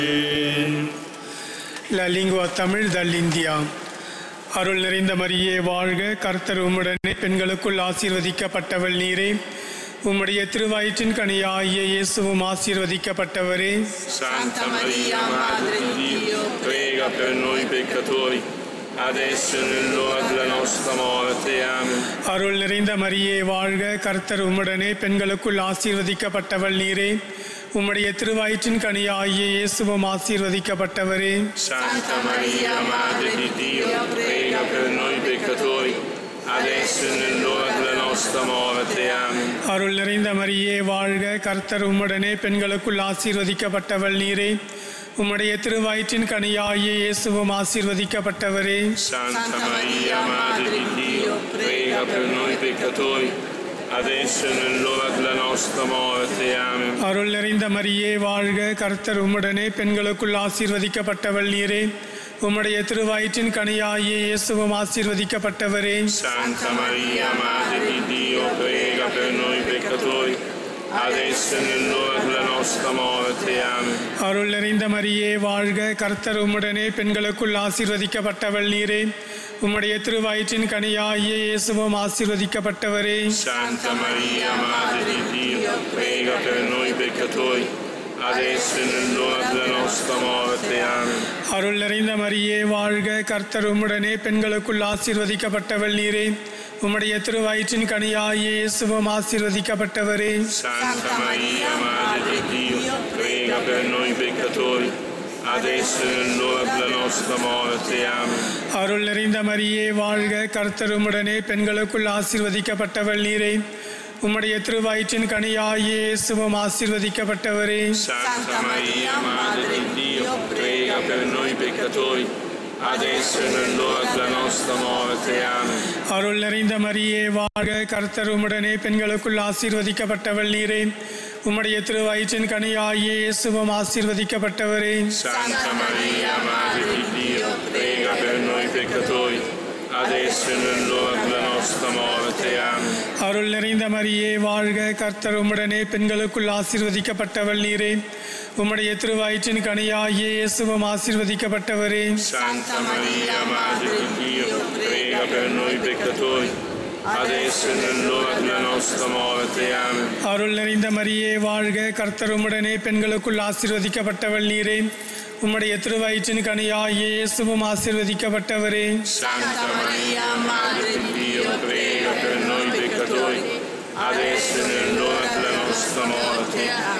La lingua Tamil தல் India அருள் நிறைந்த மரியே வாழ்க கர்த்தர் உம்முடனே பெண்களுக்குள் ஆசீர்வதிக்கப்பட்டவள் நீரே உம்முடைய திருவயிற்றின் கனியாகிய இயேசுவும் ஆசீர்வதிக்கப்பட்டவரே Santa Maria, Madre di Dio, prega per noi peccatori, adesso e nell'ora della nostra morte. Amen. அருள் நிறைந்த மரியே வாழ்க கர்த்தர் உம்முடனே பெண்களுக்குள் ஆசீர்வதிக்கப்பட்டவள் நீரே உம்முடைய திருவயிற்றின் கனியாகிய இயேசுவும் ஆசீர்வதிக்கப்பட்டவரே Santa Maria, Madre di Dio, prega per noi peccatori, adesso e nell'ora della nostra morte. Amen. அருள் நிறைந்த மரியே வாழ்க கர்த்தர் உம்முடனே பெண்களுக்குள் ஆசீர்வதிக்கப்பட்டவள் நீரே உம்முடைய திருவயிற்றின் கனியாகிய இயேசுவும் ஆசீர்வதிக்கப்பட்டவரே Santa Maria, Madre di Dio, prega per noi peccatori, adesso e nell'ora della nostra morte. Amen. அருள் நிறைந்த மரியே வாழ்க கர்த்தர் உம்முடனே பெண்களுக்குள் ஆசீர்வதிக்கப்பட்டவள் நீரே உம்முடைய திருவயிற்றின் கனியாகிய இயேசுவும் ஆசீர்வதிக்கப்பட்டவரே Santa Maria, Madre di Dio, prega per noi peccatori, adesso e nell'ora della nostra morte. Amen. அருள் நிறைந்த மரியே வாழ்க கர்த்தர் உம்முடனே பெண்களுக்குள் ஆசீர்வதிக்கப்பட்டவள் நீரே உம்முடைய திருவயிற்றின் கனியாகிய இயேசுவும் ஆசீர்வதிக்கப்பட்டவரே Santa Maria, Madre di Dio, prega per noi peccatori, adesso e nell'ora della nostra morte. Amen. அருள் நிறைந்த மரியே வாழ்க கர்த்தர் உம்முடனே பெண்களுக்குள் ஆசீர்வதிக்கப்பட்டவள் நீரே உம்முடைய திருவயிற்றின் கனியாகிய இயேசுவும் ஆசீர்வதிக்கப்பட்டவரே Santa Maria, Madre di Dio, prega per noi peccatori, adesso e nell'ora della nostra morte. Amen. அருள் நிறைந்த மரியே வாழ்க கர்த்தர் உம்முடனே பெண்களுக்குள் ஆசீர்வதிக்கப்பட்டவள் நீரே உம்முடைய திருவயிற்றின் கனியாகிய இயேசுவும் ஆசீர்வதிக்கப்பட்டவரே Santa Maria, Madre di Dio, prega per noi peccatori, adesso e nell'ora della nostra morte. Amen. அருள் நிறைந்த மரியே வாழ்க கர்த்தர் உம்முடனே பெண்களுக்குள் ஆசீர்வதிக்கப்பட்டவள் நீரே உம்முடைய திருவயிற்றின் கனியாகிய இயேசுவும் ஆசீர்வதிக்கப்பட்டவரே Santa Maria, Madre di Dio, prega per noi peccatori, adesso e nell'ora della nostra morte. Amen. அருள் நிறைந்த மரியே வாழ்க கர்த்தர் உம்முடனே பெண்களுக்குள் ஆசீர்வதிக்கப்பட்டவள் நீரே உம்முடைய திருவயிற்றின் கனியாகிய இயேசுவும் ஆசீர்வதிக்கப்பட்டவரே Santa Maria, Madre di Dio, prega per noi peccatori, adesso e nell'ora della nostra morte. Amen. அருள் நிறைந்த மரியே வாழ்க கர்த்தர் உம்முடனே பெண்களுக்குள் ஆசீர்வதிக்கப்பட்டவள் நீரே உம்முடைய திருவயிற்றின் கனியாகிய இயேசுவும் ஆசீர்வதிக்கப்பட்டவரே Santa Maria, Maria, Madre